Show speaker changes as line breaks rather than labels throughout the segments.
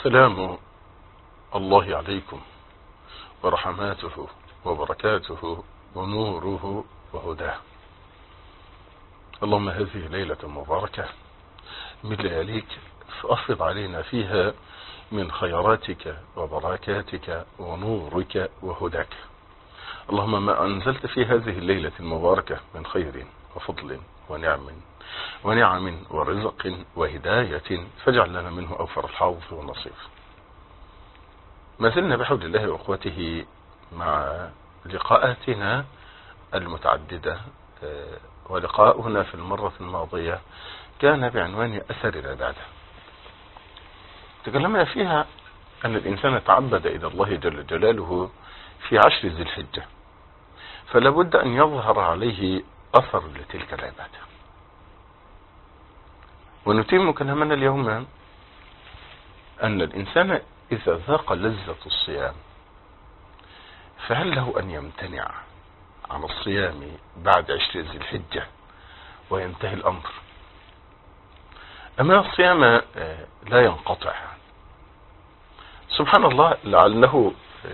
سلام الله عليكم ورحماته وبركاته ونوره وهداه اللهم هذه ليلة مباركة من لياليك فأفض علينا فيها من خيراتك وبركاتك ونورك وهداك اللهم ما أنزلت في هذه الليلة المباركة من خير وفضل ونعم ونعم ورزق وهداية فاجعل لنا منه أوفر الحوض والنصيب ما زلنا بحول الله وأخوته مع لقاءاتنا المتعددة ولقاؤنا في المرة الماضية كان بعنوان أثر العبادة تكلمنا فيها أن الإنسان تعبد إلى الله جل جلاله في عشر ذي الحجة فلا بد أن يظهر عليه أثر لتلك العبادة ونتم كلامنا اليوم أن الإنسان إذا ذاق لذة الصيام فهل له أن يمتنع عن الصيام بعد عشر ذي الحجة وينتهي الأمر أما الصيام لا ينقطع سبحان الله لعله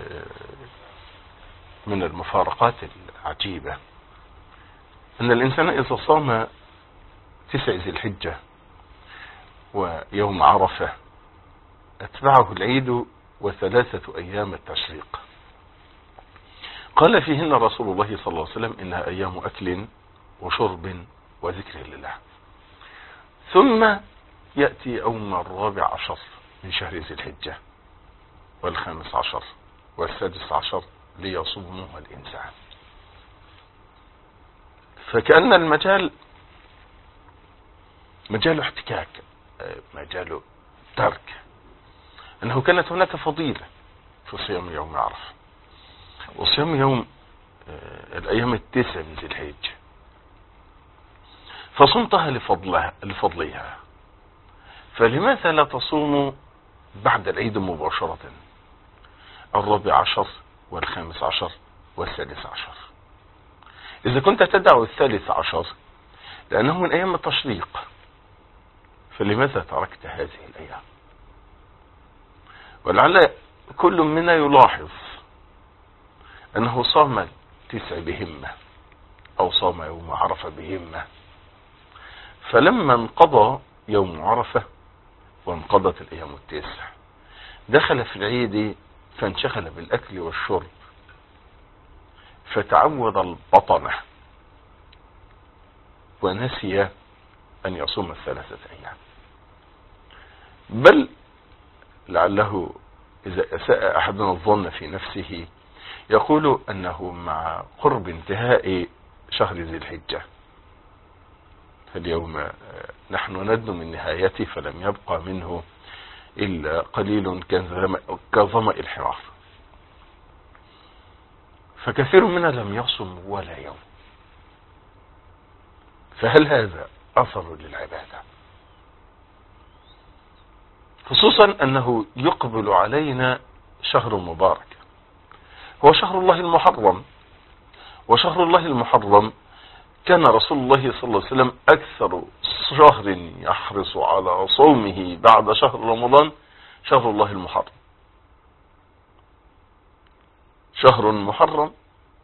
من المفارقات العجيبة أن الإنسان إذا صام تسع ذي الحجة ويوم عرفة أتبعه العيد وثلاثة أيام التشريق قال فيهن رسول الله صلى الله عليه وسلم إنها أيام أكل وشرب وذكر لله ثم يأتي يوم الرابع عشر من شهر ذي الحجة والخامس عشر والسادس عشر ليصومها الإنسان فكأن المجال مجال احتكاك مجال ترك أنه كانت هناك فضيلة في صيام يوم عرفة وصيام يوم الأيام التسع من ذي الحجة فصمتها لفضلها لفضلها فلماذا لا تصوم بعد العيد مباشرة الرابع عشر والخامس عشر والسادس عشر إذا كنت تدع الثالث عشر لأنه من أيام التشريق فلماذا تركت هذه الأيام ولعل كل منا يلاحظ أنه صام التسع بهمة أو صام يوم عرفة بهمة فلما انقضى يوم عرفة وانقضت الأيام التسع دخل في العيد فانشغل بالأكل والشرب فتعود البطنة ونسي أن يصوم الثلاثة أيام بل لعله إذا أساء أحدنا الظن في نفسه يقول أنه مع قرب انتهاء شهر ذي الحجة فاليوم نحن ندنو من نهايته فلم يبقى منه إلا قليل كظمأ الحمار فكثير منا لم يصم ولا يوم فهل هذا أثر للعبادة خصوصا أنه يقبل علينا شهر مبارك هو شهر الله المحرم وشهر الله المحرم كان رسول الله صلى الله عليه وسلم أكثر شهر يحرص على صومه بعد شهر رمضان شهر الله المحرم شهر محرم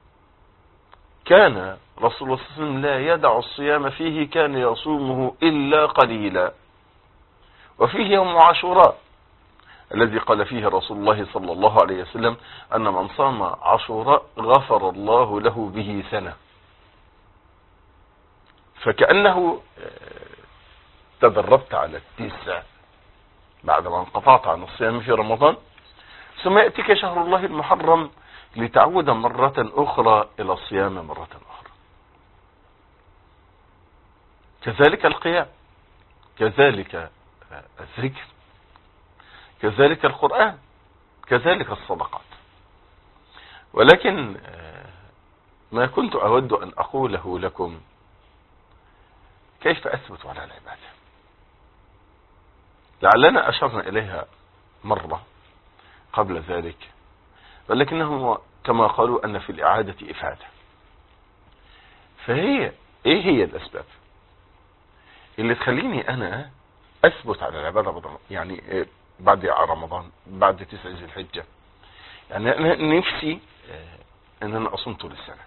كان رسول الله صلى الله عليه وسلم لا يدع الصيام فيه كان يصومه إلا قليلا وفيه يوم عاشوراء الذي قال فيه رسول الله صلى الله عليه وسلم أن من صام عاشوراء غفر الله له به سنة فكأنه تدربت على التسع بعدما انقطعت عن الصيام في رمضان ثم يأتيك شهر الله المحرم لتعود مرة أخرى إلى الصيام مرة أخرى كذلك القيام كذلك الذكر كذلك القرآن كذلك الصدقات ولكن ما كنت أود أن أقوله لكم كيف أثبت على العبادة لعلنا أشرنا إليها مرة قبل ذلك ولكنه كما قالوا أن في الإعادة إفادة فهي إيه هي الأسباب اللي تخليني أنا أثبت على العبادة بدل يعني بعد رمضان بعد تسع ذي الحجة يعني انا نفسي آه، ان انا اصوم طول السنة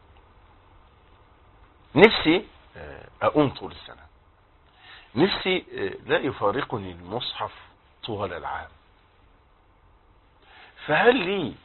نفسي آه، اقوم طول السنة نفسي آه، لا يفارقني المصحف طوال العام فهل لي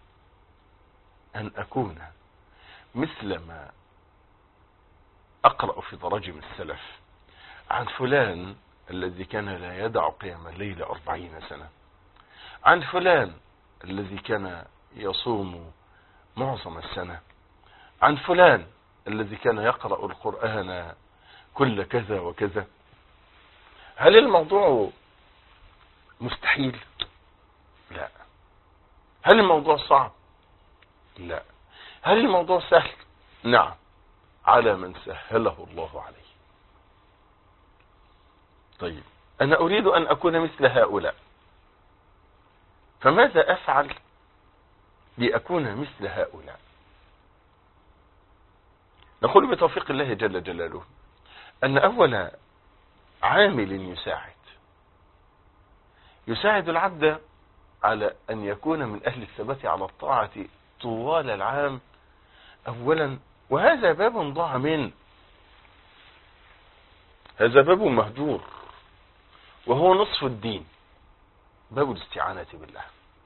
ان اكون مثل ما اقرأ في تراجم السلف عن فلان الذي كان لا يدع قيام الليل أربعين سنة عن فلان الذي كان يصوم معظم السنة عن فلان الذي كان يقرأ القرآن كل كذا وكذا هل الموضوع مستحيل لا هل الموضوع صعب لا هل الموضوع سهل نعم على من سهله الله عليه طيب أنا أريد أن أكون مثل هؤلاء فماذا أفعل لأكون مثل هؤلاء نقول بتوفيق الله جل جلاله أن أول عامل يساعد يساعد العبد على أن يكون من أهل الثبات على الطاعة طوال العام أولا وهذا باب ضاع منه هذا باب مهجور وهو نصف الدين باب الاستعانة بالله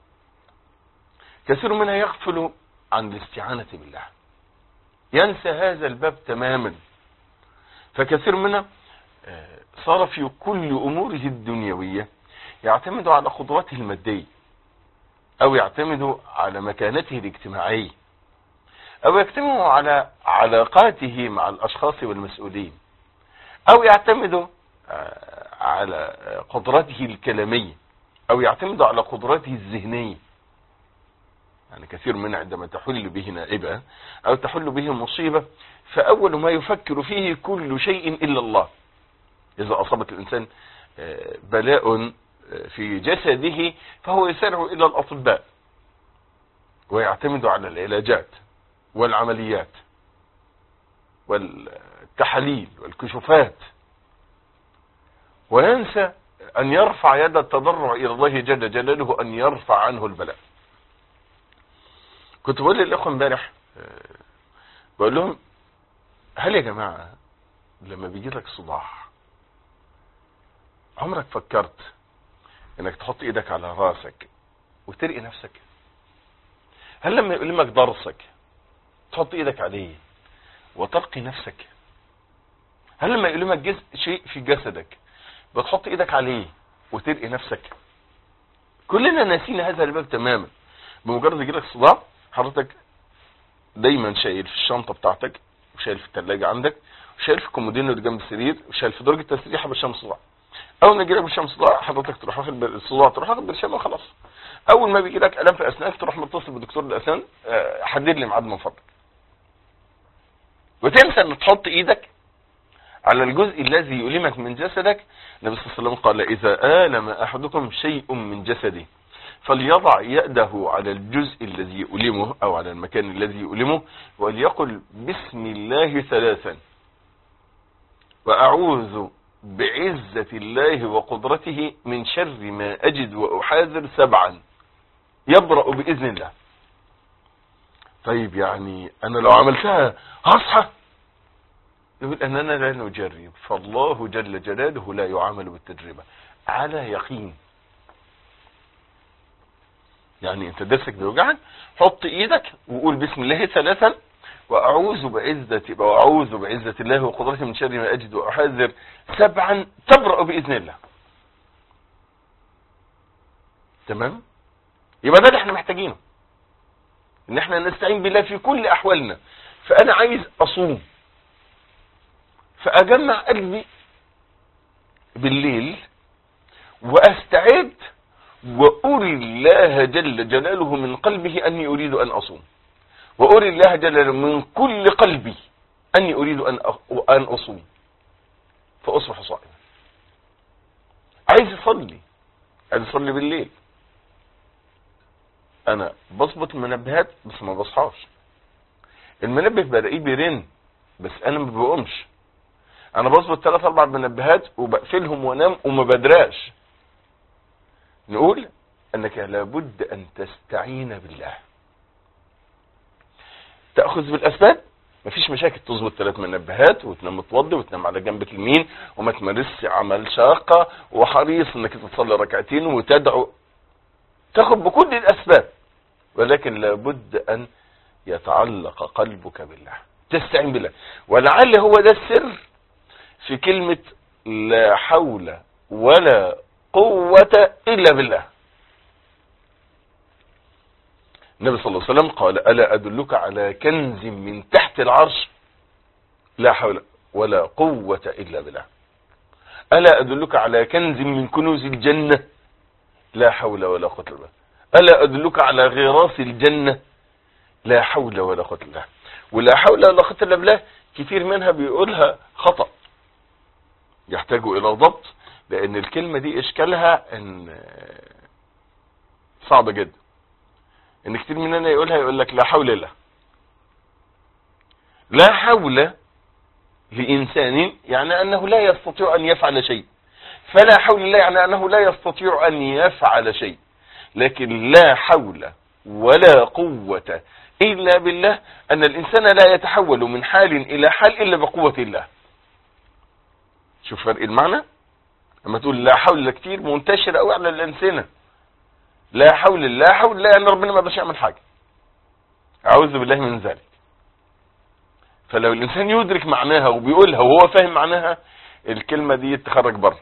كثير منها يغفل عن الاستعانة بالله ينسى هذا الباب تماما فكثير منها آه، صار في كل أموره الدنيوية يعتمد على قدراته المادية أو يعتمد على مكانته الاجتماعية أو يعتمد على علاقاته مع الأشخاص والمسؤولين أو يعتمد آه، على قدرته الكلامية او يعتمد على قدراته الذهنية يعني كثير من عندما تحل به نائبة او تحل به مصيبة فاول ما يفكر فيه كل شيء الا الله اذا اصابت الانسان آه، بلاء آه، في جسده فهو يسارع الى الاطباء ويعتمد على العلاجات والعمليات والتحاليل والكشوفات وينسى أن يرفع يد التضرع إلى الله جل جلاله أن يرفع عنه البلاء كنت بقول للإخوة امبارح آه، بقول لهم هل يا جماعة لما بيجي لك صداع عمرك فكرت انك تحط ايدك على راسك وترقي نفسك هل لما يؤلمك ضرسك تحط ايدك عليه وترقي نفسك هل لما يؤلمك جزء شيء في جسدك بتحط ايدك عليه وترقي نفسك كلنا ناسينا هذا الباب تماما بمجرد يجيلك صداع حضرتك دايما شايل في الشنطه بتاعتك وشايل في الثلاجه عندك وشايل في الكومودينو اللي جنب السرير وشايل في درجه التسريحه برشام صداع اول ما يجيلك برشام صداع حضرتك تروح واخد الصداع تروح واخد برشام وخلاص اول ما بيجي لك الام في اسنانك تروح متصل بدكتور الاسنان آه، حدد لي ميعاد من فضلك وتنسى ان تحط ايدك على الجزء الذي يؤلمك من جسدك النبي صلى الله عليه وسلم قال إذا آلم أحدكم شيء من جسده فليضع يده على الجزء الذي يؤلمه أو على المكان الذي يؤلمه وليقل بسم الله ثلاثا وأعوذ بعزة الله وقدرته من شر ما أجد وأحاذر سبعا يبرأ بإذن الله طيب يعني أنا لو عملتها هصحى يقول أننا لا نجرب فالله جل جلاله لا يعامل بالتجربة على يقين يعني انت درسك بيوجعك حط ايدك وقول بسم الله ثلاثا واعوذ بعزة واعوذ بعزة الله وقدرته من شر ما اجد واحذر سبعا تبرأ باذن الله تمام يبقى ده اللي احنا محتاجينه ان احنا نستعين بالله في كل احوالنا فانا عايز اصوم فأجمع قلبي بالليل وأستعد وأري الله جل جلاله من قلبه أني أريد أن أصوم وأري الله جل جلاله من كل قلبي أني أريد أن أن أصوم فأصبح صائما عايز يصلي عايز يصلي بالليل أنا بظبط المنبهات بس ما بصحاش المنبه بلاقيه بيرن بس أنا ما بقومش انا بظبط ثلاث اربع منبهات وبقفلهم وانام وما بدراش نقول انك لابد ان تستعين بالله تأخذ بالاسباب مفيش مشاكل تظبط ثلاث منبهات وتنام متوضي وتنام على جنبك اليمين وما تمارسش عمل شاقة وحريص انك تصلي ركعتين وتدعو تاخذ بكل الاسباب ولكن لابد ان يتعلق قلبك بالله تستعين بالله ولعل هو ده السر في كلمة لا حول ولا قوة الا بالله النبي صلى الله عليه وسلم قال ألا أدلك على كنز من تحت العرش لا حول ولا قوة إلا بالله ألا أدلك على كنز من كنوز الجنة لا حول ولا قوة إلا بالله ألا أدلك على غراس الجنة لا حول ولا قوة إلا بالله ولا حول ولا قوة إلا بالله كثير منها بيقولها خطأ يحتاج إلى ضبط لأن الكلمة دي إشكالها إن صعبة جدا ان كتير مننا يقولها يقول لك لا حول الله لا حول لإنسان يعني أنه لا يستطيع أن يفعل شيء فلا حول الله يعني أنه لا يستطيع أن يفعل شيء لكن لا حول ولا قوة إلا بالله أن الإنسان لا يتحول من حال إلى حال إلا بقوة الله شوف فرق المعنى لما تقول لا حول كتير منتشر أو على الأنسنة لا حول الله حول الله ان ربنا ما بش يعمل حاجة اعوذ بالله من ذلك فلو الانسان يدرك معناها وبيقولها وهو فاهم معناها الكلمة دي تخرج بره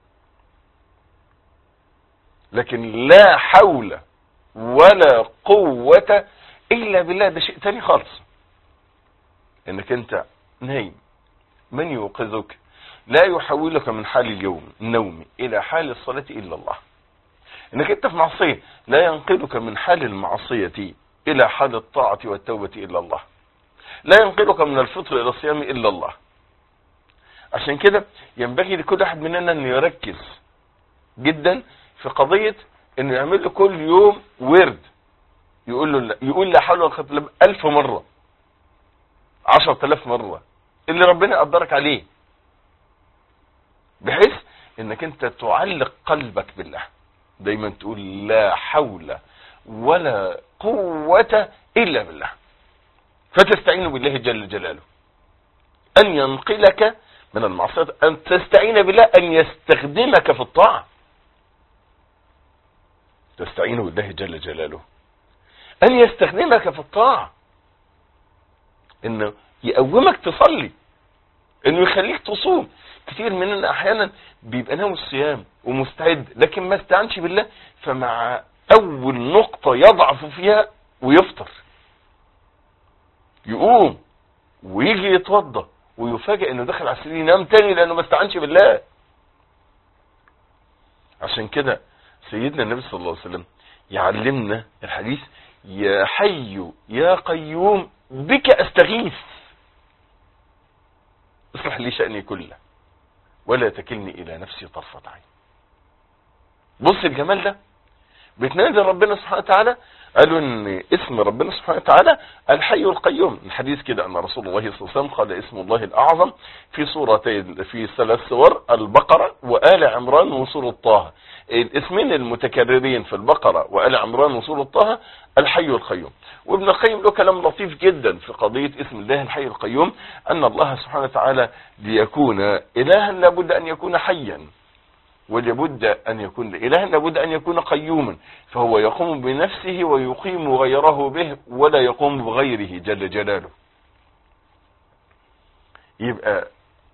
لكن لا حول ولا قوة الا بالله ده شيء تاني خالص انك انت نايم من يوقظك لا يحولك من حال اليوم النوم الى حال الصلاة الا الله انك انت في معصية لا ينقلك من حال المعصية الى حال الطاعة والتوبة الا الله لا ينقلك من الفطر الى الصيام الا الله عشان كده ينبغي لكل احد مننا ان يركز جدا في قضية انه يعمل له كل يوم ورد يقول له لا يقول لا حول ولا قوه ألف مرة عشرة آلاف مرة اللي ربنا قدرك عليه بحيث انك انت تعلق قلبك بالله دايما تقول لا حول ولا قوة الا بالله فتستعين بالله جل جلاله ان ينقلك من المعصية ان تستعين بالله ان يستخدمك في الطاعة تستعين بالله جل جلاله ان يستخدمك في الطاعة انه يقومك تصلي انه يخليك تصوم كتير مننا احيانا بيبقى ناوي الصيام ومستعد لكن ما استعنش بالله فمع اول نقطة يضعف فيها ويفطر يقوم ويجي يتوضى ويفاجئ انه دخل على السرير ينام تاني لانه ما استعنش بالله عشان كده سيدنا النبي صلى الله عليه وسلم يعلمنا الحديث يا حي يا قيوم بك استغيث اصلح لي شأني كله ولا تكلني الى نفسي طرفة عين بص الجمال ده بتنادي ربنا سبحانه وتعالى قالوا ان اسم ربنا سبحانه وتعالى الحي القيوم الحديث كده ان رسول الله صلى الله عليه وسلم قال اسم الله الاعظم في سورتين في ثلاث سور البقرة وآل عمران وسورة طه الاسمين المتكررين في البقرة وآل عمران وسورة طه الحي القيوم وابن القيم له كلام لطيف جدا في قضية اسم الله الحي القيوم ان الله سبحانه وتعالى ليكون الها لابد ان يكون حيا ولابد أن يكون إلها لابد أن يكون قيوما فهو يقوم بنفسه ويقيم غيره به ولا يقوم بغيره جل جلاله يبقى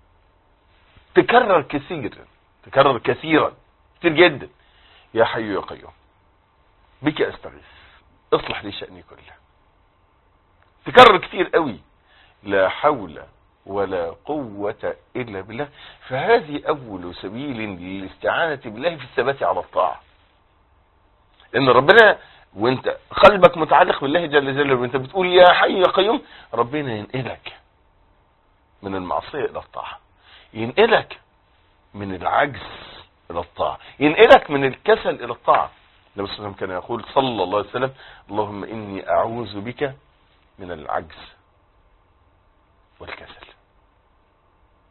تكرر كثير تكرر كثيرا كثير جدا يا حي يا قيوم بك استغيث اصلح لي شأني كله تكرر كثير قوي لا حول ولا قوة إلا بالله فهذه أول سبيل للاستعانة بالله في الثبات على الطاعة إن ربنا وانت قلبك متعلق بالله جل جلاله وانت بتقول يا حي يا قيوم ربنا ينقلك من المعصية إلى الطاعة ينقلك من العجز إلى الطاعة ينقلك من الكسل إلى الطاعة النبي صلى الله عليه وسلم كان يقول صلى الله عليه وسلم اللهم إني أعوذ بك من العجز والكسل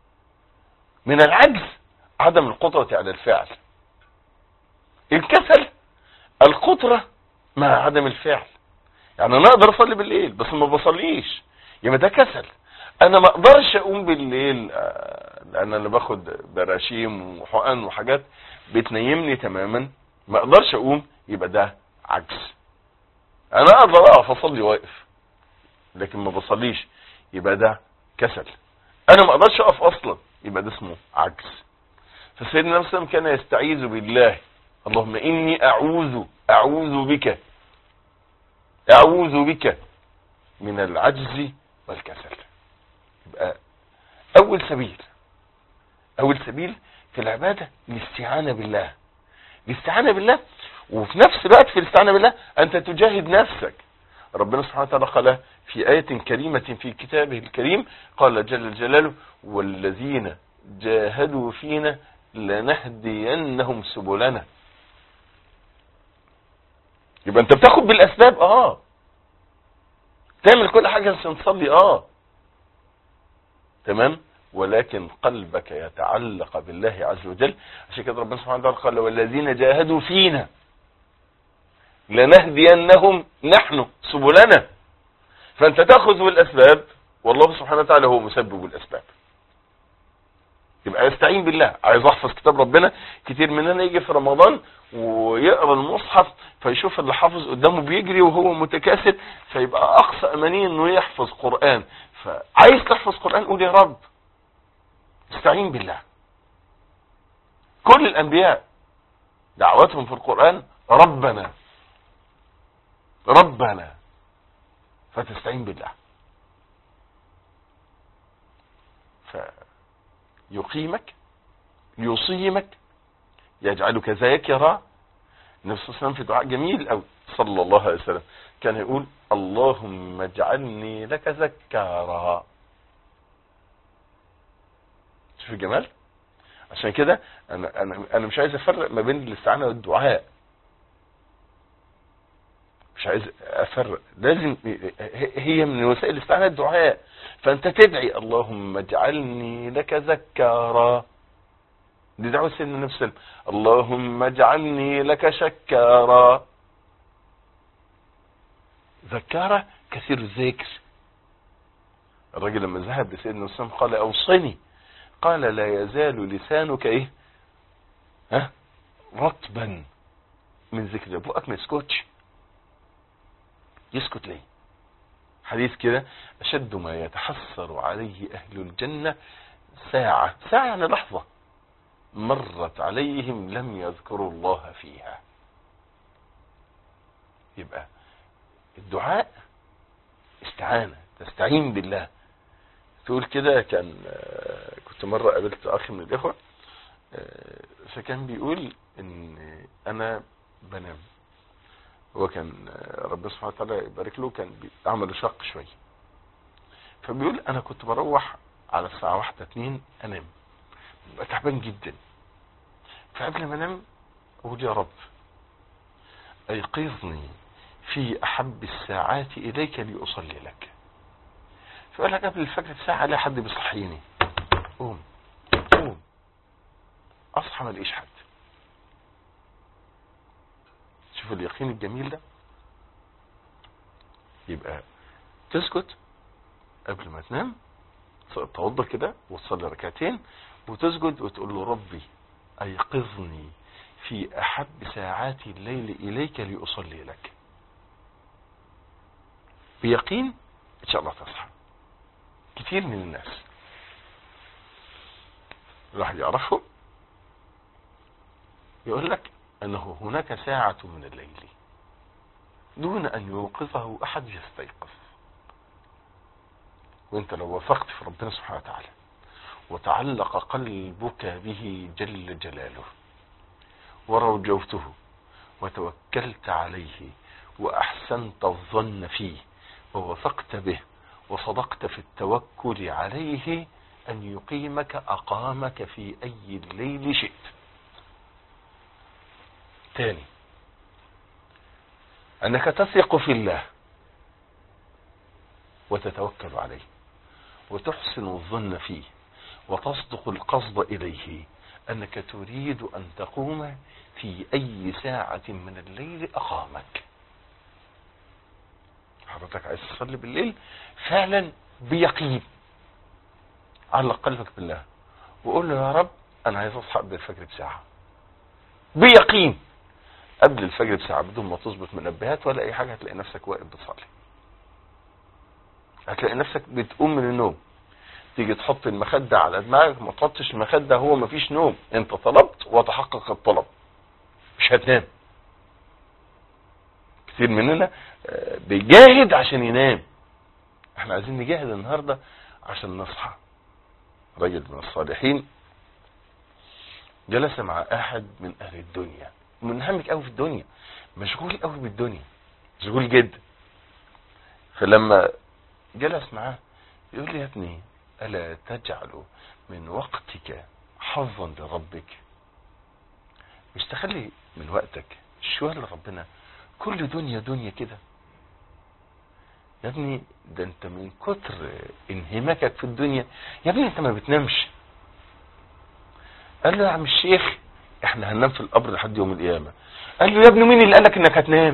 من العجز عدم القدرة على الفعل الكسل القدرة مع عدم الفعل يعني انا اقدر اصلي بالليل بس ما بصليش يبقى ده كسل انا ما اقدرش اقوم بالليل آه، لان انا باخد براشيم وحقن وحاجات بتنيمني تماما ما اقدرش اقوم يبقى ده عجز انا اقدر اقف اصلي واقف لكن ما بصليش يبقى ده كسل انا ما اقدرش اقف اصلا يبقى ده اسمه عجز فسيدنا النبي صلى الله عليه وسلم كان يستعيذ بالله اللهم اني اعوذ اعوذ بك اعوذ بك من العجز والكسل يبقى اول سبيل اول سبيل في العبادة الاستعانة بالله الاستعانة بالله وفي نفس الوقت في الاستعانة بالله انت تجاهد نفسك ربنا سبحانه وتعالى قال في آية كريمة في كتابه الكريم قال جل جلاله والذين جاهدوا فينا لنهدينهم سبلنا يبقى انت بتاخد بالاسباب اه تعمل كل حاجة عشان تصلي اه تمام ولكن قلبك يتعلق بالله عز وجل عشان كده ربنا سبحانه وتعالى قال والذين جاهدوا فينا لنهدينهم نحن سبلنا فانت تاخذ بالاسباب والله سبحانه وتعالى هو مسبب الاسباب يبقى يستعين بالله عايز احفظ كتاب ربنا كتير مننا يجي في رمضان ويقرا المصحف فيشوف اللي حافظ قدامه بيجري وهو متكاسل فيبقى اقصى امانيه انه يحفظ قران فعايز تحفظ قران قول يا رب استعين بالله كل الانبياء دعوتهم في القران ربنا ربنا فتستعين بالله فيقيمك يصيمك يجعلك ذاكرا النبي صلى الله عليه وسلم في دعاء جميل قوي صلى الله عليه وسلم كان يقول اللهم اجعلني لك ذكارا شوف الجمال عشان كده انا انا انا مش عايز افرق ما بين الاستعانه والدعاء مش عايز افرق لازم هي من وسائل الاستعانه الدعاء فانت تدعي اللهم اجعلني لك ذكارا دي دعوه سيدنا النبي صلى الله عليه وسلم اللهم اجعلني لك شكارا ذكارة كثير الذكر الراجل لما ذهب لسيدنا النبي قال اوصني قال لا يزال لسانك ايه ها رطبا من ذكر بقك ما يسكتش يسكت ليه حديث كده اشد ما يتحسر عليه اهل الجنة ساعة ساعة يعني لحظة مرت عليهم لم يذكروا الله فيها يبقى الدعاء استعانة تستعين بالله تقول كده كان كنت مرة قابلت اخي من الاخوة فكان بيقول ان انا بنام هو كان ربنا سبحانه وتعالى يبارك له كان عمله شق شوية فبيقول انا كنت بروح على الساعة واحدة اتنين انام ببقى تعبان جدا فقبل ما انام اقول يا رب ايقظني في احب الساعات اليك لاصلي لك فقال لك قبل الفجر بساعة لا حد بيصحيني قوم قوم اصحى ما الاقيش حد شوف اليقين الجميل ده يبقى تسكت قبل ما تنام توضى كده وتصلي ركعتين وتسجد وتقول له ربي ايقظني في احب ساعات الليل اليك لاصلي لك بيقين ان شاء الله تصحى كتير من الناس الواحد يعرفه يقول لك انه هناك ساعة من الليل دون ان يوقظه احد يستيقظ وانت لو وثقت في ربنا سبحانه وتعالى وتعلق قلبك به جل جلاله ورجوته وتوكلت عليه واحسنت الظن فيه ووثقت به وصدقت في التوكل عليه ان يقيمك اقامك في اي الليل شئت تاني انك تثق في الله وتتوكل عليه وتحسن الظن فيه وتصدق القصد اليه انك تريد ان تقوم في اي ساعة من الليل اقامك حضرتك عايز تصلي بالليل فعلا بيقين علق قلبك بالله وقول له يا رب انا عايز اصحى قبل الفجر بساعة بيقين قبل الفجر بساعة بدون ما تظبط منبهات ولا اي حاجة هتلاقي نفسك واقف بتصلي هتلاقي نفسك بتقوم من النوم تيجي تحط المخدة على دماغك ما تحطش المخدة هو ما فيش نوم انت طلبت وتحقق الطلب مش هتنام كتير مننا بيجاهد عشان ينام احنا عايزين نجاهد النهاردة عشان نصحى رجل من الصالحين جلس مع احد من اهل الدنيا منهمك قوي في الدنيا مشغول قوي بالدنيا مشغول جدا فلما جلس معاه يقول لي يا ابني ألا تجعل من وقتك حظا لربك مش تخلي من وقتك شوية لربنا كل دنيا دنيا كده يا ابني ده انت من كتر انهماكك في الدنيا يا ابني انت ما بتنامش قال له يا عم الشيخ احنا هننام في القبر لحد يوم القيامة قال له يا ابني مين اللي قالك انك هتنام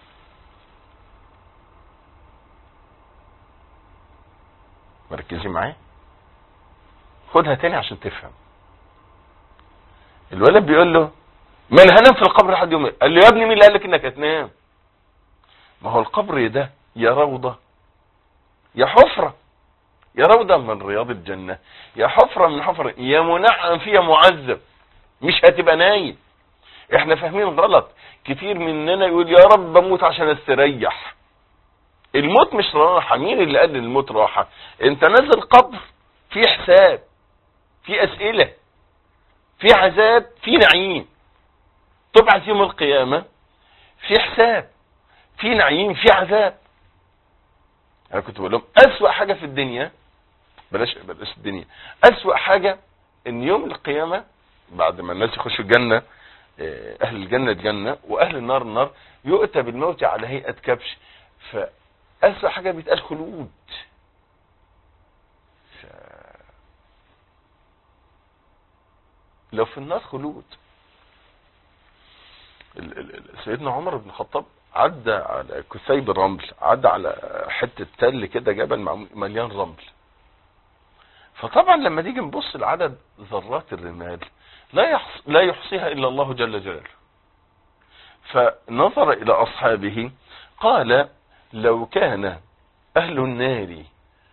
مركزين معايا خدها تاني عشان تفهم الولد بيقول له ما انا هنام في القبر لحد يوم قال له يا ابني مين اللي قالك انك هتنام ما هو القبر ده يا روضة يا حفرة يا روضة من رياض الجنة يا حفرة من حفرة يا منعم فيها معذب مش هتبقى نايم احنا فاهمين غلط كتير مننا يقول يا رب اموت عشان استريح الموت مش راحة مين اللي قال الموت راحة انت نازل قبر في حساب في اسئلة في عذاب في نعيم تبعث يوم القيامة في حساب في نعيم في عذاب انا كنت بقول لهم اسوأ حاجة في الدنيا بلاش بلاش الدنيا اسوأ حاجة ان يوم القيامة بعد ما الناس يخشوا الجنة اهل الجنة الجنة واهل النار النار يؤتى بالموت على هيئة كبش فاسوأ حاجة بيتقال خلود ف... لو في النار خلود ال ال سيدنا عمر بن الخطاب عدى على كثيب الرمل عدى على حتة تل كده جبل مليان رمل فطبعا لما نيجي نبص لعدد ذرات الرمال لا يحص لا يحصيها الا الله جل جلاله فنظر الى اصحابه قال لو كان اهل النار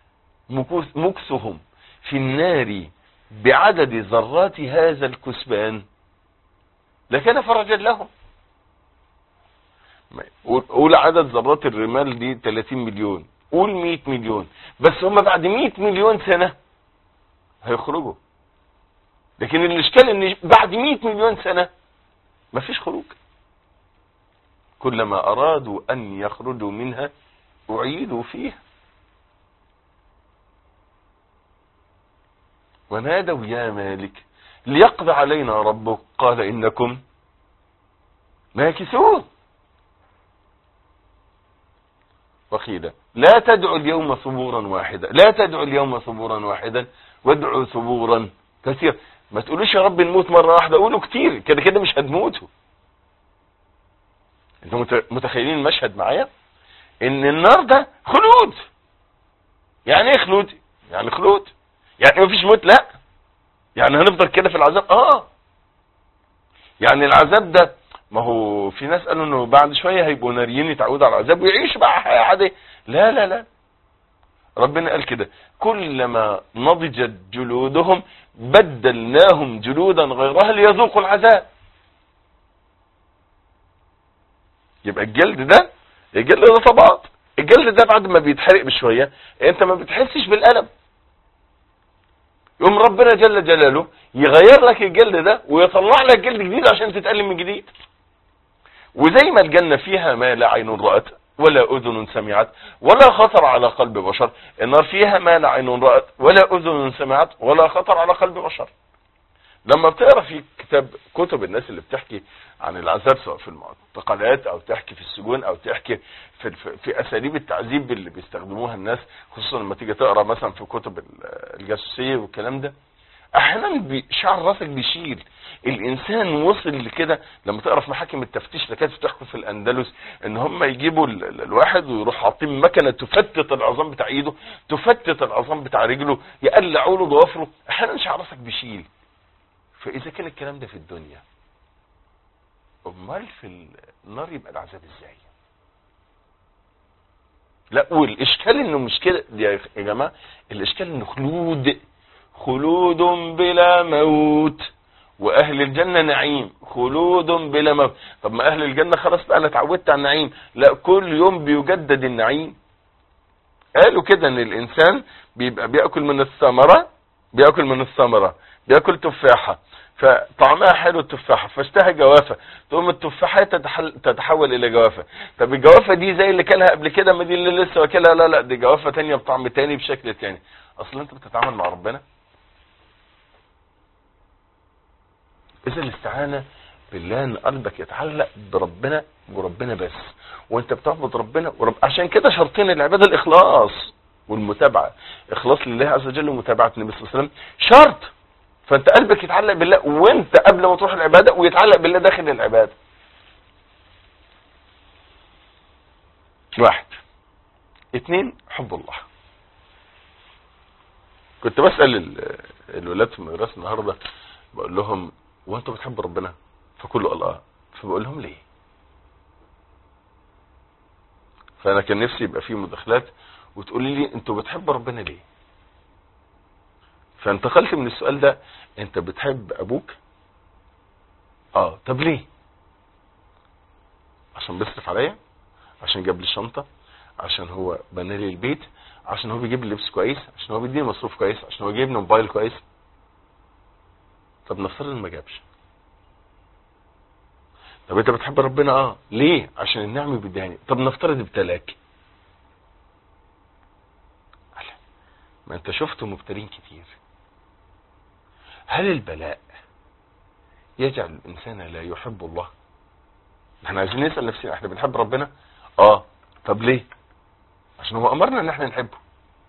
مكثهم في النار بعدد ذرات هذا الكسبان لكان فرجا لهم قول عدد ذرات الرمال دي 30 مليون قول 100 مليون بس هم بعد 100 مليون سنة هيخرجوا لكن الاشكال ان بعد 100 مليون سنة مفيش خروج كلما ارادوا ان يخرجوا منها اعيدوا فيها ونادوا يا مالك ليقضى علينا ربك قال انكم ماكثون وقيل لا تدعوا اليوم ثبورا واحدا لا تدعوا اليوم ثبورا واحدا وادعوا ثبورا كثير ما تقولوش يا رب نموت مرة واحدة قولوا كتير كده كده مش هتموتوا انتوا متخيلين المشهد معايا ان النار ده خلود يعني ايه خلود يعني خلود يعني مفيش موت لا يعني هنفضل كده في العذاب اه يعني العذاب ده ما هو في ناس قالوا انه بعد شوية هيبقوا ناريين يتعودوا على العذاب ويعيشوا بقى حياة عادية لا لا لا ربنا قال كده كلما نضجت جلودهم بدلناهم جلودا غيرها ليذوقوا العذاب يبقى الجلد ده الجلد ده طبعات الجلد ده بعد ما بيتحرق بشوية انت ما بتحسش بالألم يوم ربنا جل جلاله يغير لك الجلد ده ويطلع لك جلد جديد عشان تتألم من جديد وزي ما الجنة فيها ما لا عين رأت ولا أذن سمعت ولا خطر على قلب بشر النار فيها ما لا عين رأت ولا أذن سمعت ولا خطر على قلب بشر لما بتقرا في كتاب كتب الناس اللي بتحكي عن العذاب سواء في المعتقلات او تحكي في السجون او تحكي في, في اساليب التعذيب اللي بيستخدموها الناس خصوصا لما تيجي تقرا مثلا في كتب الجاسوسيه والكلام ده احيانا شعر راسك بيشيل الانسان وصل لكده لما تقرا في محاكم التفتيش اللي كانت بتحكم في الاندلس ان هم يجيبوا الواحد ويروح حاطين مكنه تفتت العظام بتاع ايده تفتت العظام بتاع رجله يقلعوا له ضوافره احيانا شعر راسك بيشيل فاذا كان الكلام ده في الدنيا امال في النار يبقى العذاب ازاي لا والاشكال انه مش كده يا جماعه الاشكال انه خلود خلود بلا موت واهل الجنة نعيم خلود بلا موت طب ما اهل الجنة خلاص بقى انا اتعودت على النعيم لا كل يوم بيجدد النعيم قالوا كده ان الانسان بيبقى بياكل من الثمرة بياكل من الثمرة بياكل تفاحة فطعمها حلو التفاحة فاشتهى جوافة تقوم التفاحة تتحول الى جوافة طب الجوافة دي زي اللي كلها قبل كده ما دي اللي لسه واكلها لا لا دي جوافة تانية بطعم تاني بشكل تاني اصلا انت بتتعامل مع ربنا اذا الاستعانة بالله ان قلبك يتعلق بربنا وربنا بس وانت بتعبد ربنا ورب عشان كده شرطين العبادة الاخلاص والمتابعة اخلاص لله عز وجل ومتابعة النبي صلى الله عليه وسلم شرط فانت قلبك يتعلق بالله وانت قبل ما تروح العبادة ويتعلق بالله داخل العبادة واحد اتنين حب الله كنت بسأل الولاد في المدرسة النهاردة بقول لهم وانتوا بتحبوا ربنا فكله قال اه فبقول لهم ليه فانا كان نفسي يبقى في مداخلات وتقولي لي انتوا بتحبوا ربنا ليه فانتقلت من السؤال ده انت بتحب ابوك اه طب ليه عشان بيصرف عليا عشان جاب لي الشنطه عشان هو بنى لي البيت عشان هو بيجيب لي لبس كويس عشان هو بيديني مصروف كويس عشان هو جايب لي موبايل كويس طب نفترض ما جابش طب انت بتحب ربنا اه ليه عشان النعم بيديهاني طب نفترض ابتلاك ما انت شفت مبتلين كتير هل البلاء يجعل الانسان لا يحب الله احنا عايزين نسأل نفسنا احنا بنحب ربنا اه طب ليه عشان هو امرنا ان احنا نحبه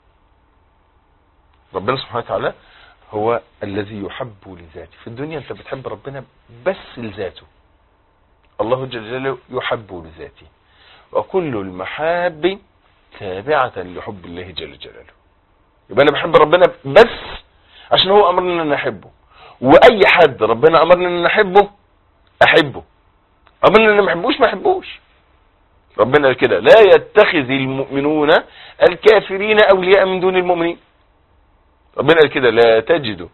ربنا سبحانه وتعالى هو الذي يحب لذاته في الدنيا انت بتحب ربنا بس لذاته الله جل جلاله يحب لذاته وكل المحاب تابعة لحب الله جل جلاله يبقى انا بحب ربنا بس عشان هو امرنا ان نحبه واي حد ربنا امرنا ان نحبه احبه امرنا ان ما احبوش ما احبوش ربنا قال كده لا يتخذ المؤمنون الكافرين اولياء من دون المؤمنين ربنا قال كده لا تجد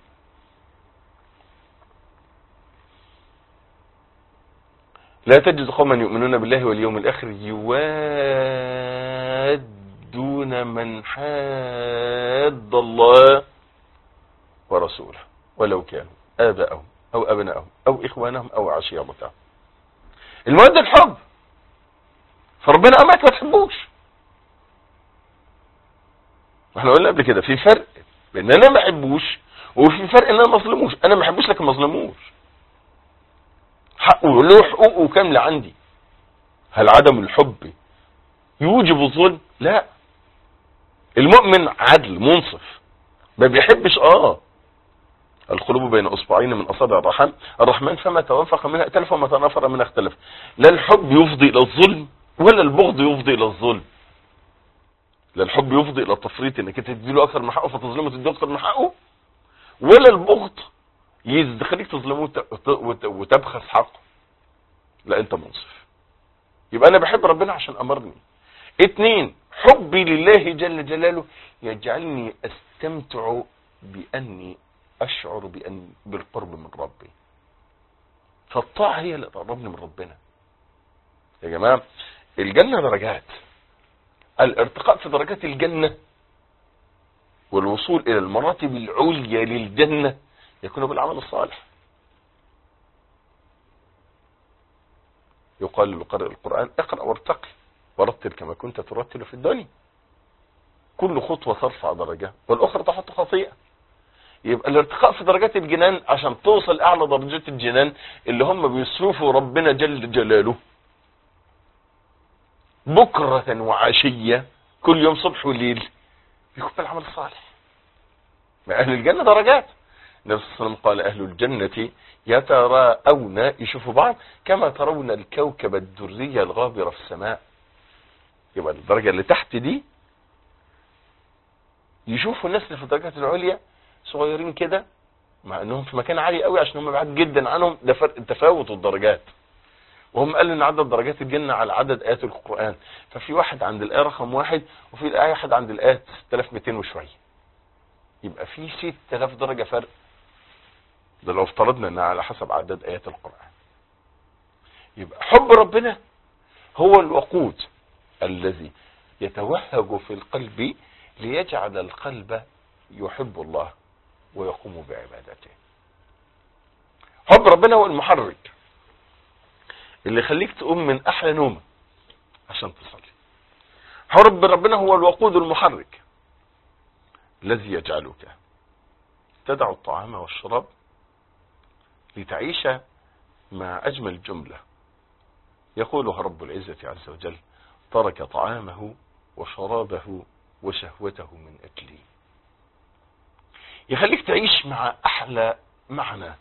لا تجد قوما يؤمنون بالله واليوم الاخر يوادون من حاد الله ورسوله ولو كانوا آباءهم أو أبناءهم أو إخوانهم أو عشيرتهم المودة الحب فربنا أمرك ما تحبوش احنا قلنا قبل كده في فرق بان انا ما احبوش وفي فرق ان انا ما اظلموش انا ما احبوش لكن ما اظلموش حقه له حقوقه كامله عندي هل عدم الحب يوجب الظلم لا المؤمن عدل منصف ما بيحبش اه القلوب بين اصبعين من اصابع الرحمن الرحمن فما توافق منها ائتلف وما تنافر منها اختلف لا الحب يفضي الى الظلم ولا البغض يفضي الى الظلم لا الحب يفضي الى التفريط انك انت تديله اكثر من حقه فتظلمه تديله اكثر من حقه ولا البغض يخليك تظلمه وتبخس حقه لا انت منصف يبقى انا بحب ربنا عشان امرني اتنين حبي لله جل جلاله يجعلني استمتع باني اشعر بأن بالقرب من ربي فالطاعة هي اللي تقربني من ربنا يا جماعة الجنة درجات الارتقاء في درجات الجنة والوصول الى المراتب العليا للجنة يكون بالعمل الصالح يقال لقارئ القرآن اقرأ وارتقي ورتل كما كنت ترتل في الدنيا كل خطوة ترفع درجة والأخرى تحط خطيئة يبقى الارتقاء في درجات الجنان عشان توصل اعلى درجات الجنان اللي هم بيصرفوا ربنا جل جلاله بكرة وعشية كل يوم صبح وليل يكون العمل الصالح ما اهل الجنة درجات النبي صلى الله عليه وسلم قال أهل الجنة يتراءون يشوفوا بعض كما ترون الكوكب الدري الغابر في السماء يبقى الدرجة اللي تحت دي يشوفوا الناس اللي في الدرجات العليا صغيرين كده مع انهم في مكان عالي قوي عشان هم بعاد جدا عنهم ده فرق تفاوت الدرجات وهم قالوا ان عدد درجات الجنة على عدد ايات القرآن ففي واحد عند الايه رقم واحد وفي الايه واحد عند الايه 6200 وشوية يبقى في 6000 درجة فرق ده لو افترضنا انها على حسب عدد ايات القرآن يبقى حب ربنا هو الوقود الذي يتوهج في القلب ليجعل القلب يحب الله ويقوم بعبادته حب ربنا هو المحرك اللي يخليك تقوم من احلى نومك عشان تصلي حب ربنا هو الوقود المحرك الذي يجعلك تدع الطعام والشراب لتعيش مع اجمل جملة يقولها رب العزة عز وجل ترك طعامه وشرابه وشهوته من اجلي يخليك تعيش مع احلى معنى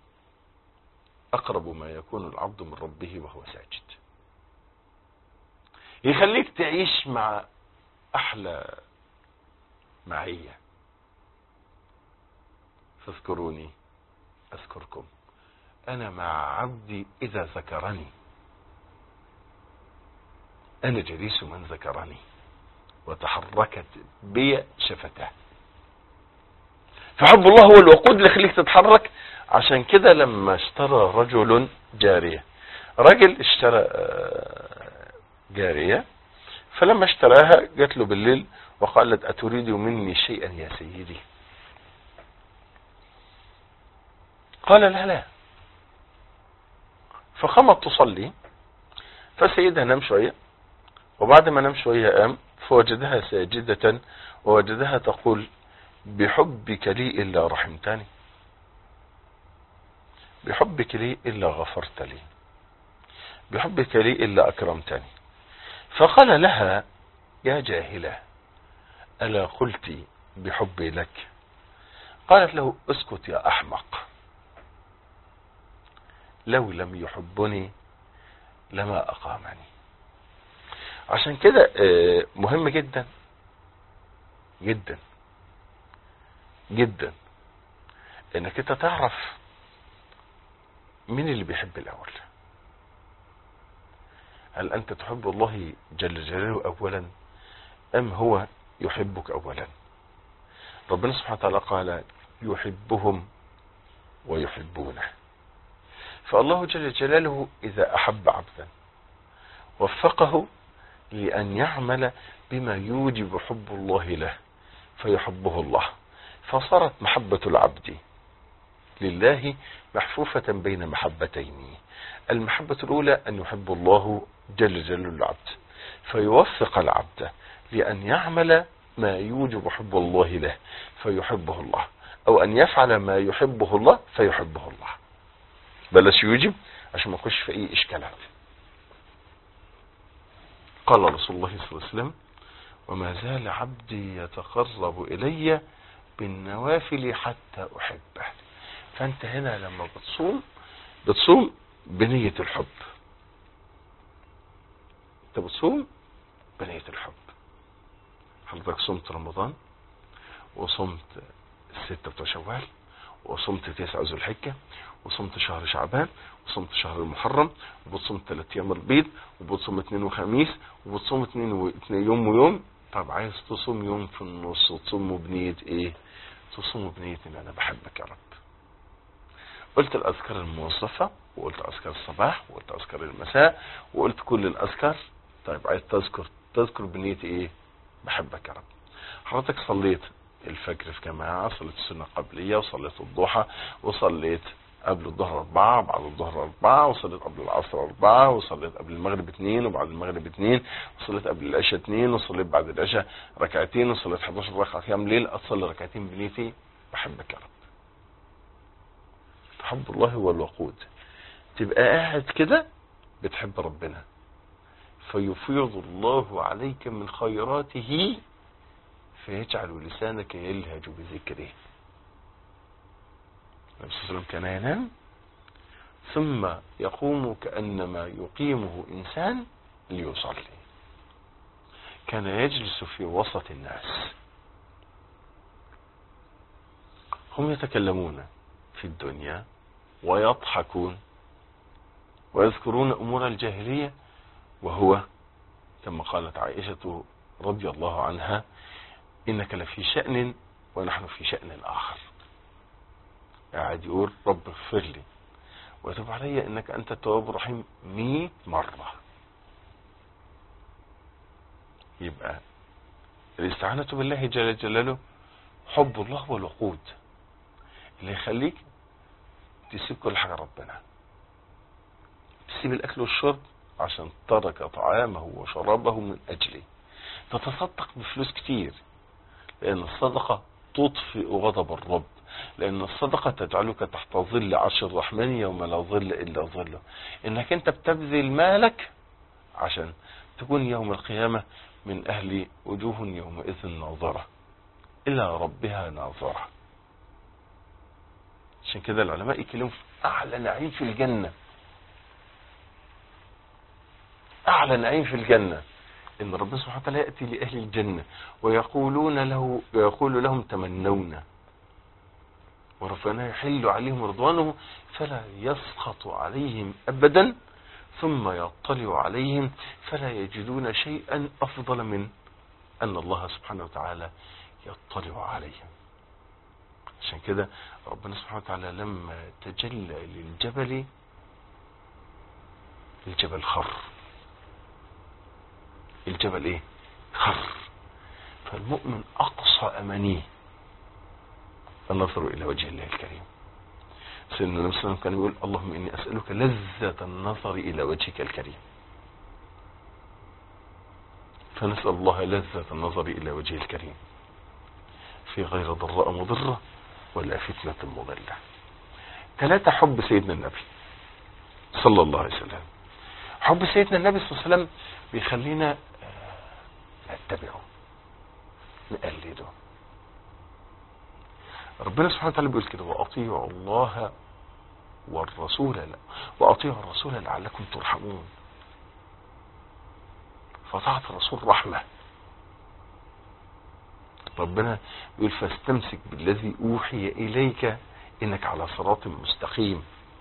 اقرب ما يكون العبد من ربه وهو ساجد يخليك تعيش مع احلى معية فاذكروني اذكركم انا مع عبدي اذا ذكرني انا جليس من ذكرني وتحركت بي شفتاه فحب الله هو الوقود اللي يخليك تتحرك عشان كده لما اشترى رجل جارية رجل اشترى جارية فلما اشتراها جات له بالليل وقالت أتريد مني شيئا يا سيدي قال لا لا فقامت تصلي فسيدها نام شوية وبعد ما نام شوية قام فوجدها ساجدة ووجدها تقول بحبك لي إلا رحمتني بحبك لي إلا غفرت لي بحبك لي إلا أكرمتني فقال لها يا جاهلة ألا قلت بحبي لك قالت له اسكت يا أحمق لو لم يحبني لما أقامني عشان كده مهم جدا جدا جدا انك انت تعرف مين اللي بيحب الاول هل انت تحب الله جل جلاله اولا ام هو يحبك اولا ربنا سبحانه وتعالى قال يحبهم ويحبونه فالله جل جلاله اذا احب عبدا وفقه لان يعمل بما يوجب حب الله له فيحبه الله فصارت محبة العبد لله محفوفة بين محبتين المحبة الأولى أن يحب الله جل جلاله العبد فيوفق العبد لأن يعمل ما يوجب حب الله له فيحبه الله أو أن يفعل ما يحبه الله فيحبه الله بلاش يوجب عشان ما نخش في أي إشكالات قال رسول الله صلى الله عليه وسلم وما زال عبدي يتقرب إلي بالنوافل حتى أحبه فأنت هنا لما بتصوم بتصوم بنية الحب انت بتصوم بنية الحب حضرتك صمت رمضان وصمت الستة بتوع شوال وصمت تسعة ذو الحجة وصمت شهر شعبان وصمت شهر المحرم وبتصوم ثلاث ايام البيض وبتصوم اثنين وخميس وبتصوم اثنين و... يوم ويوم طب عايز تصوم يوم في النص وتصومه بنية ايه تصوموا بنية ان انا بحبك يا رب قلت الاذكار الموظفة وقلت اذكار الصباح وقلت اذكار المساء وقلت كل الاذكار طيب عايز تذكر تذكر بنية ايه بحبك يا رب حضرتك صليت الفجر في جماعة صليت السنة قبلية وصليت الضحى وصليت قبل الظهر أربعة بعد الظهر أربعة وصليت قبل العصر أربعة وصليت قبل المغرب اثنين وبعد المغرب اثنين وصليت قبل العشاء اثنين وصليت بعد العشاء ركعتين وصليت 11 ركعة قيام ليل أتصلي ركعتين بنيتي بحبك يا رب حب الله هو الوقود تبقى قاعد كده بتحب ربنا فيفيض الله عليك من خيراته فيجعل لسانك يلهج بذكره النبي صلى الله عليه وسلم كان ينام ثم يقوم كأنما يقيمه إنسان ليصلي كان يجلس في وسط الناس هم يتكلمون في الدنيا ويضحكون ويذكرون أمور الجاهلية وهو كما قالت عائشة رضي الله عنها إنك لفي شأن ونحن في شأن آخر قاعد يقول رب اغفر لي وتب علي إنك أنت التواب الرحيم مئة مرة يبقى الاستعانة بالله جل جلاله حب الله والوقود اللي يخليك تسيب كل حاجة ربنا تسيب الأكل والشرب عشان ترك طعامه وشرابه من أجله تتصدق بفلوس كتير لأن الصدقة تطفئ غضب الرب لأن الصدقة تجعلك تحت ظل عرش الرحمن يوم لا ظل إلا ظله إنك أنت بتبذل مالك عشان تكون يوم القيامة من أهل وجوه يومئذ ناظرة إلى ربها ناظرة عشان كده العلماء يكلموا في أعلى نعيم في الجنة أعلى نعيم في الجنة إن ربنا سبحانه وتعالى يأتي لأهل الجنة ويقولون له ويقول لهم تمنونا وربنا يحل عليهم رضوانه فلا يسخط عليهم أبدا ثم يطلع عليهم فلا يجدون شيئا أفضل من أن الله سبحانه وتعالى يطلع عليهم عشان كده ربنا سبحانه وتعالى لما تجلى للجبل الجبل خر الجبل ايه خر فالمؤمن اقصى امانيه النظر الى وجه الله الكريم سيدنا النبي صلى الله عليه وسلم كان يقول اللهم اني اسالك لذة النظر الى وجهك الكريم فنسال الله لذة النظر الى وجهه الكريم في غير ضراء مضرة ولا فتنة مضلة ثلاثة حب سيدنا النبي صلى الله عليه وسلم حب سيدنا النبي صلى الله عليه وسلم بيخلينا نتبعه نقلده ربنا سبحانه وتعالى بيقول كده واطيعوا الله والرسول لا واطيعوا الرسول لعلكم ترحمون فطاعة الرسول رحمة ربنا يقول فاستمسك بالذي اوحي اليك انك على صراط مستقيم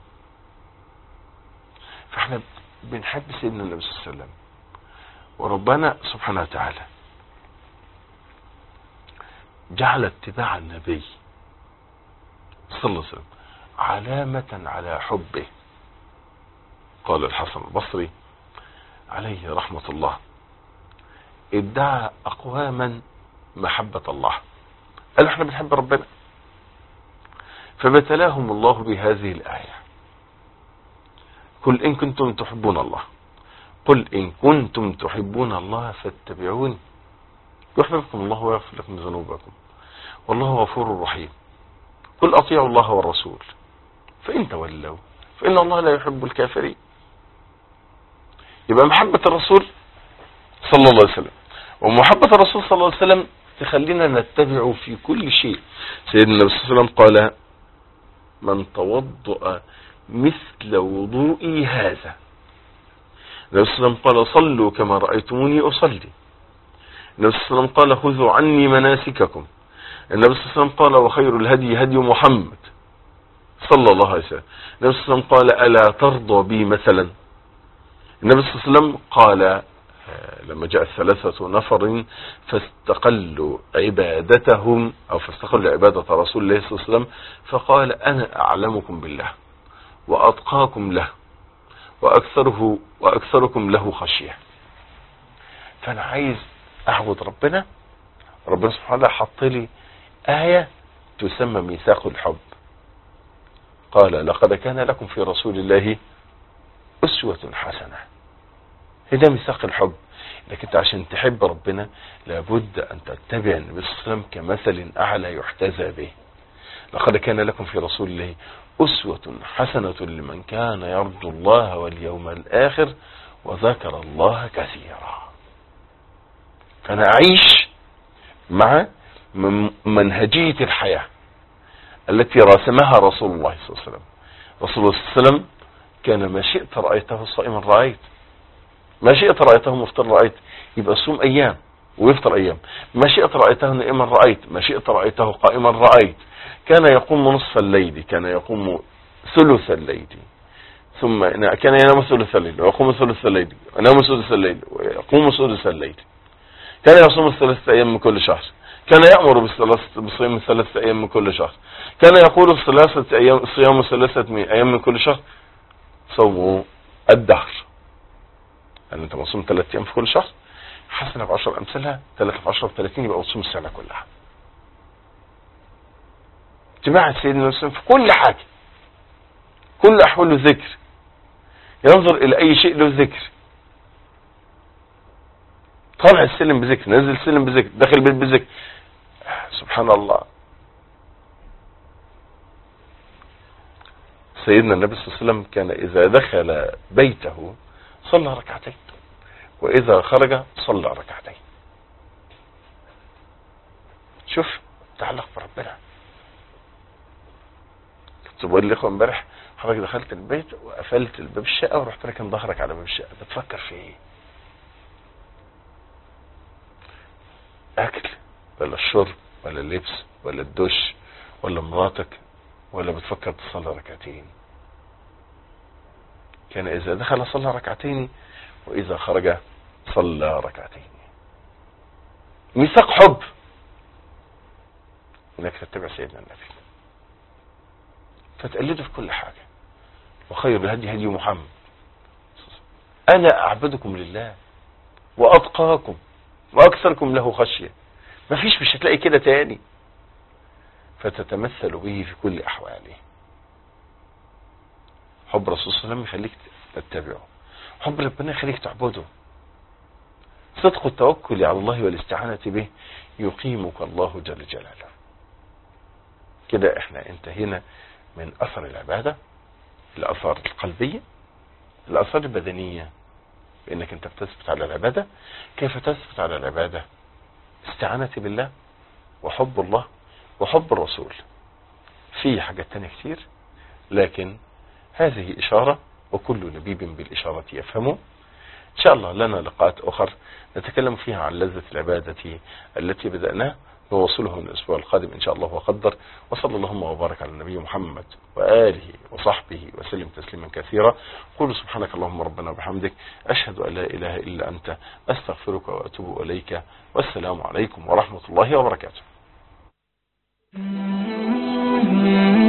فاحنا بنحب سيدنا النبي صلى الله عليه وسلم وربنا سبحانه وتعالى جعل اتباع النبي صلى الله عليه وسلم علامة على حبه قال الحسن البصري عليه رحمة الله ادعى اقواما محبة الله قالوا احنا بنحب ربنا فبتلاهم الله بهذه الآية قل إن كنتم تحبون الله قل إن كنتم تحبون الله فاتبعوني يحببكم الله ويغفر لكم ذنوبكم والله غفور رحيم قل أطيعوا الله والرسول فإن تولوا فإن الله لا يحب الكافرين يبقى محبة الرسول صلى الله عليه وسلم ومحبة الرسول صلى الله عليه وسلم تخلينا نتبعه في كل شيء سيدنا النبي صلى الله عليه وسلم قال من توضأ مثل وضوئي هذا النبي صلى الله عليه وسلم قال صلوا كما رأيتموني أصلي النبي صلى الله عليه وسلم قال خذوا عني مناسككم النبي صلى الله عليه وسلم قال وخير الهدي هدي محمد صلى الله عليه وسلم النبي صلى الله عليه وسلم قال ألا ترضى بي مثلا النبي صلى الله عليه وسلم قال لما جاء الثلاثة نفر فاستقلوا عبادتهم أو فاستقلوا عبادة رسول الله صلى الله عليه وسلم فقال أنا أعلمكم بالله وأتقاكم له وأكثره وأكثركم له خشية فأنا عايز أعبد ربنا ربنا سبحانه وتعالى حط لي آية تسمى ميثاق الحب قال لقد كان لكم في رسول الله أسوة حسنة ده ميثاق الحب انك انت عشان تحب ربنا لابد ان تتبع النبي صلى الله عليه وسلم كمثل اعلى يحتذى به لقد كان لكم في رسول الله اسوة حسنة لمن كان يرجو الله واليوم الاخر وذكر الله كثيرا فانا اعيش مع منهجية الحياة التي راسمها رسول الله صلى الله عليه وسلم رسول الله صلى الله عليه وسلم كان ما شئت رأيته صائما رأيت ما شئت رأيته مفطر رأيت يبقى صوم أيام ويفطر أيام ما شئت رأيته نائما رأيت ما شئت رأيته قائما رأيت كان يقوم نصف الليل كان يقوم ثلث الليل ثم كان ينام ثلث الليل ويقوم ثلث الليل وينام ثلث الليل ويقوم ثلث الليل كان يصوم الثلاثة أيام من كل شهر كان يأمر بصيام ثلاثة أيام من كل شهر كان يقول ثلاثة أيام صيام ثلاثة أيام من كل شهر صوموا الدهر يعني أنت مصوم ثلاثة أيام في كل شهر حسنة بعشر أمثلها ثلاثة في عشرة وثلاثين يبقى مصوم السنة كلها جماعة سيدنا المسلم في كل حاجة كل أحواله ذكر ينظر إلى أي شيء له ذكر طالع السلم بذكر نزل السلم بذكر داخل البيت بذكر سبحان الله سيدنا النبي صلى الله عليه وسلم كان إذا دخل بيته صلى ركعتين وإذا خرج صلى ركعتين شوف تعلق بربنا كنت بقول لكم امبارح حضرتك دخلت البيت وقفلت الباب الشقه ورحت راكن ظهرك على باب الشقه بتفكر في ايه اكل ولا الشرب ولا اللبس ولا الدش ولا مراتك ولا بتفكر تصلي ركعتين كان اذا دخل صلى ركعتين واذا خرج صلى ركعتين ميثاق حب انك تتبع سيدنا النبي فتقلده في كل حاجة وخير الهدي هدي محمد انا اعبدكم لله واتقاكم واكثركم له خشية مفيش مش هتلاقي كده تاني فتتمثل به في كل احواله حب رسول الله صلى الله عليه وسلم يخليك تتبعه حب ربنا يخليك تعبده صدق التوكل على الله والاستعانة به يقيمك الله جل جلاله كده احنا انتهينا من اثر العبادة الاثار القلبية الاثار البدنية بانك انت بتثبت على العبادة كيف تثبت على العبادة استعانة بالله وحب الله وحب الرسول في حاجات تانية كتير لكن هذه اشارة وكل نبيب بالاشارة يفهمه ان شاء الله لنا لقاءات اخر نتكلم فيها عن لذة العبادة التي بدأناها نوصله من الأسبوع القادم إن شاء الله وقدر وصلى اللهم وبارك على النبي محمد وآله وصحبه وسلم تسليما كثيرا قولوا سبحانك اللهم ربنا وبحمدك أشهد أن لا إله إلا أنت أستغفرك وأتوب إليك والسلام عليكم ورحمة الله وبركاته